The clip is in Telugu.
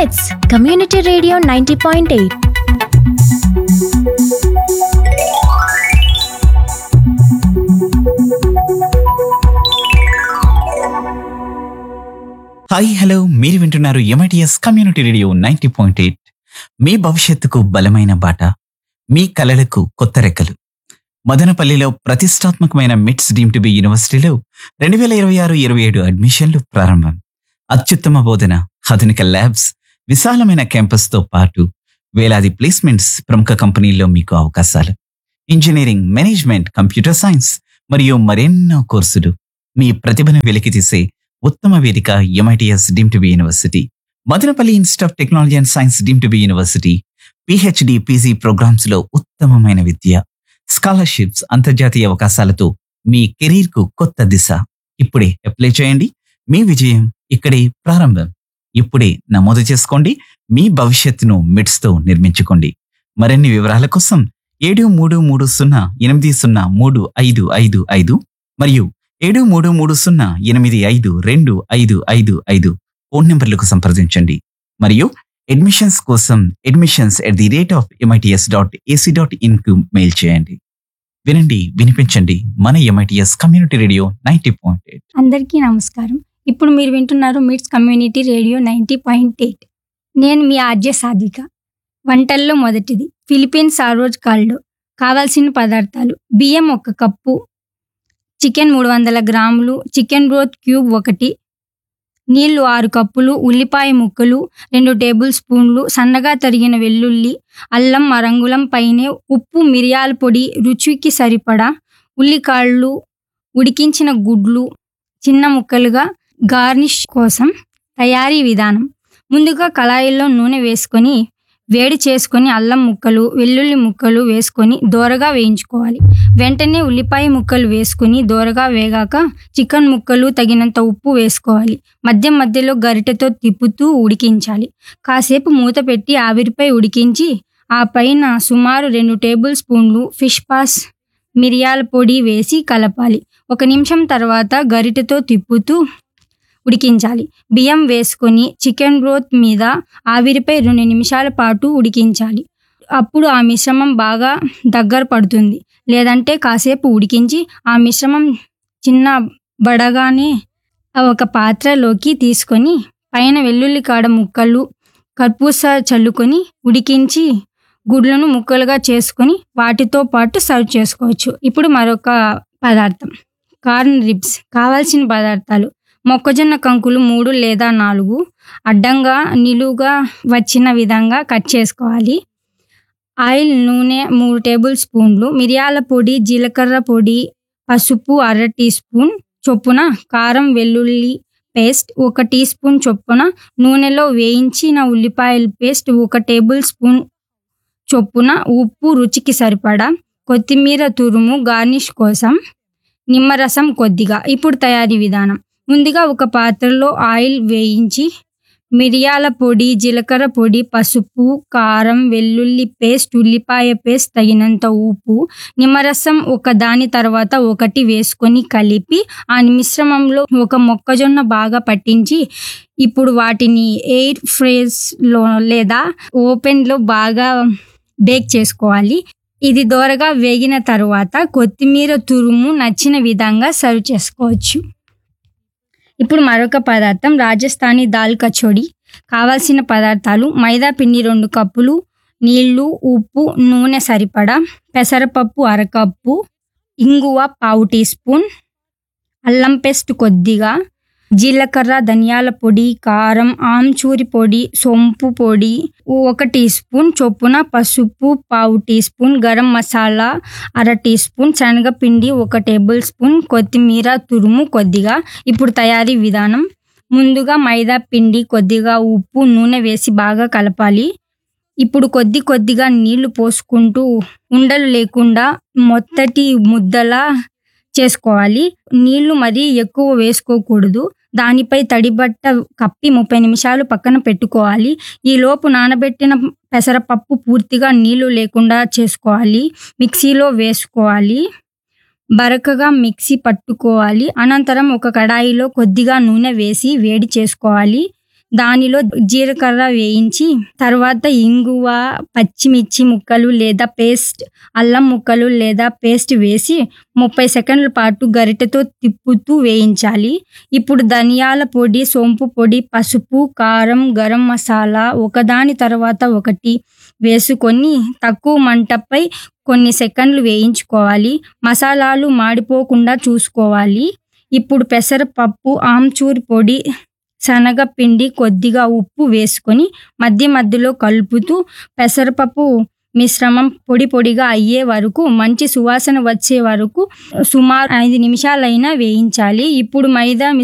మిట్స్ community radio ninety point eight hi hello మీరు వింటున్నారు MITS community radio ninety point eight మీ భవిష్యత్తుకు బలమైన బాట మీ కలలకు కొత్త రెక్కలు మదనపల్లిలో ప్రతిష్టాత్మకమైన మిట్స్ డీమ్ టు బి యూనివర్సిటీలో రెండు వేల ఇరవై ఆరు ఇరవై ఏడు అడ్మిషన్లు ప్రారంభం అత్యుత్తమ బోధన ఆధునిక ల్యాబ్స్ విశాలమైన క్యాంపస్తో పాటు వేలాది ప్లేస్మెంట్స్ ప్రముఖ కంపెనీల్లో మీకు అవకాశాలు ఇంజనీరింగ్ మేనేజ్మెంట్ కంప్యూటర్ సైన్స్ మరియు మరెన్నో కోర్సులు మీ ప్రతిభను వెలికితీసే ఉత్తమ వేదిక MITS deemed to be university Madanapalle institute of technology and science deemed to be university PhD PG programmes లో ఉత్తమమైన విద్య స్కాలర్షిప్స్ అంతర్జాతీయ అవకాశాలతో మీ కెరీర్ కు కొత్త దిశ ఇప్పుడే అప్లై చేయండి మీ విజయం ఇక్కడే ప్రారంభం ఇప్పుడే నమోదు చేసుకోండి మీ భవిష్యత్తును మిడ్స్ తో నిర్మించుకోండి మరిన్ని వివరాల కోసం ఏడు మూడు మూడు సున్నా ఎనిమిది సున్నా మూడు ఐదు ఐదు ఐదు మరియు ఏడు మూడు మూడు సున్నా ఎనిమిది ఐదు రెండు ఐదు ఐదు ఐదు ఫోన్ నెంబర్లకు సంప్రదించండి మరియు అడ్మిషన్స్ కోసం admissions at the rate of MITS dot AC dot in కు మెయిల్ చేయండి వినండి వినిపించండి మన MITS community radio ninety point eight అందరికీ నమస్కారం ఇప్పుడు మీరు వింటున్నారు MITS community radio ninety point eight నేను మీ ఆర్జే సాధిక వంటల్లో మొదటిది ఫిలిపీన్స్ సారోజ్ కాల్డో కావాల్సిన పదార్థాలు బియ్యం ఒక కప్పు చికెన్ మూడు వందల గ్రాములు చికెన్ బ్రోత్ క్యూబ్ ఒకటి నీళ్లు ఆరు కప్పులు ఉల్లిపాయ ముక్కలు రెండు టేబుల్ స్పూన్లు సన్నగా తరిగిన వెల్లుల్లి అల్లం మరంగుళం పైనే ఉప్పు మిరియాల పొడి రుచికి సరిపడా ఉల్లికాళ్ళు ఉడికించిన గుడ్లు చిన్న ముక్కలుగా గార్నిష్ కోసం తయారీ విధానం ముందుగా కళాయిల్లో నూనె వేసుకొని వేడి చేసుకొని అల్లం ముక్కలు వెల్లుల్లి ముక్కలు వేసుకొని దోరగా వేయించుకోవాలి వెంటనే ఉల్లిపాయ ముక్కలు వేసుకొని దోరగా వేగాక చికెన్ ముక్కలు తగినంత ఉప్పు వేసుకోవాలి మధ్య మధ్యలో గరిటెతో తిప్పుతూ ఉడికించాలి కాసేపు మూత పెట్టి ఆవిరిపై ఉడికించి ఆ పైన సుమారు రెండు టేబుల్ స్పూన్లు ఫిష్ పాస్ మిరియాల పొడి వేసి కలపాలి ఒక నిమిషం తర్వాత గరిటెతో తిప్పుతూ ఉడికించాలి బియ్యం వేసుకొని చికెన్ బ్రోత్ మీద ఆవిరిపై రెండు నిమిషాల పాటు ఉడికించాలి అప్పుడు ఆ మిశ్రమం బాగా దగ్గర పడుతుంది లేదంటే కాసేపు ఉడికించి ఆ మిశ్రమం చిన్న బడగానే ఒక పాత్రలోకి తీసుకొని పైన వెల్లుల్లి కాడ ముక్కలు కర్పూస చల్లుకొని ఉడికించి గుడ్లను ముక్కలుగా చేసుకొని వాటితో పాటు సర్వ్ చేసుకోవచ్చు ఇప్పుడు మరొక పదార్థం కార్న్ రిబ్స్ కావాల్సిన పదార్థాలు మొక్కజొన్న కంకులు మూడు లేదా నాలుగు అడ్డంగా నిలువుగా వచ్చిన విధంగా కట్ చేసుకోవాలి ఆయిల్ నూనె మూడు టేబుల్ స్పూన్లు మిరియాల పొడి జీలకర్ర పొడి పసుపు అర టీ స్పూన్ చొప్పున కారం వెల్లుల్లి పేస్ట్ ఒక టీ స్పూన్ చొప్పున నూనెలో వేయించిన ఉల్లిపాయల పేస్ట్ ఒక టేబుల్ స్పూన్ చొప్పున ఉప్పు రుచికి సరిపడా కొత్తిమీర తురుము గార్నిష్ కోసం నిమ్మరసం కొద్దిగా ఇప్పుడు తయారీ విధానం ముందుగా ఒక పాత్రలో ఆయిల్ వేయించి మిరియాల పొడి జీలకర్ర పొడి పసుపు కారం వెల్లుల్లి పేస్ట్ ఉల్లిపాయ పేస్ట్ తగినంత ఉప్పు నిమ్మరసం ఒక దాని తర్వాత ఒకటి వేసుకొని కలిపి ఆ మిశ్రమంలో ఒక మొక్కజొన్న బాగా పట్టించి ఇప్పుడు వాటిని ఎయిర్ ఫ్రేస్లో లేదా ఓపెన్లో బాగా బేక్ చేసుకోవాలి ఇది దోరగా వేగిన తర్వాత కొత్తిమీర తురుము నచ్చిన విధంగా సర్వ్ చేసుకోవచ్చు ఇప్పుడు మరొక పదార్థం రాజస్థానీ దాల్ కచోడి కావాల్సిన పదార్థాలు మైదా పిండి రెండు కప్పులు నీళ్లు ఉప్పు నూనె సరిపడా పెసరపప్పు అరకప్పు ఇంగువ పావు టీ స్పూన్ అల్లం పేస్ట్ కొద్దిగా జీలకర్ర ధనియాల పొడి కారం ఆమ్చూరి పొడి సొంపు పొడి ఒక టీ స్పూన్ చొప్పున పసుపు పావు టీ స్పూన్ గరం మసాలా అర టీ స్పూన్ శనగపిండి ఒక టేబుల్ స్పూన్ కొత్తిమీర తురుము కొద్దిగా ఇప్పుడు తయారీ విధానం ముందుగా మైదా పిండి కొద్దిగా ఉప్పు నూనె వేసి బాగా కలపాలి ఇప్పుడు కొద్ది కొద్దిగా నీళ్లు పోసుకుంటూ ఉండలు లేకుండా మొత్తటి ముద్దలా చేసుకోవాలి నీళ్లు మరీ ఎక్కువ వేసుకోకూడదు దానిపై తడిబట్ట కప్పి ముప్పై నిమిషాలు పక్కన పెట్టుకోవాలి ఈ లోపు నానబెట్టిన పెసరపప్పు పూర్తిగా నీళ్లు లేకుండా చేసుకోవాలి మిక్సీలో వేసుకోవాలి బరకగా మిక్సీ పట్టుకోవాలి అనంతరం ఒక కడాయిలో కొద్దిగా నూనె వేసి వేడి చేసుకోవాలి దానిలో జీలకర్ర వేయించి తర్వాత ఇంగువ పచ్చిమిర్చి ముక్కలు లేదా పేస్ట్ అల్లం ముక్కలు లేదా పేస్ట్ వేసి ముప్పై సెకండ్ల పాటు గరిటెతో తిప్పుతూ వేయించాలి ఇప్పుడు ధనియాల పొడి సోంపు పొడి పసుపు కారం గరం మసాలా ఒకదాని తర్వాత ఒకటి వేసుకొని తక్కువ మంటపై కొన్ని సెకండ్లు వేయించుకోవాలి మసాలాలు మాడిపోకుండా చూసుకోవాలి ఇప్పుడు పెసరపప్పు ఆమ్చూర్ పొడి శనగపిండి కొద్దిగా ఉప్పు వేసుకొని మధ్య మధ్యలో కలుపుతూ పెసరపప్పు మిశ్రమం పొడి పొడిగా అయ్యే వరకు మంచి సువాసన వచ్చే వరకు సుమారు ఐదు నిమిషాలైనా వేయించాలి ఇప్పుడు మైదా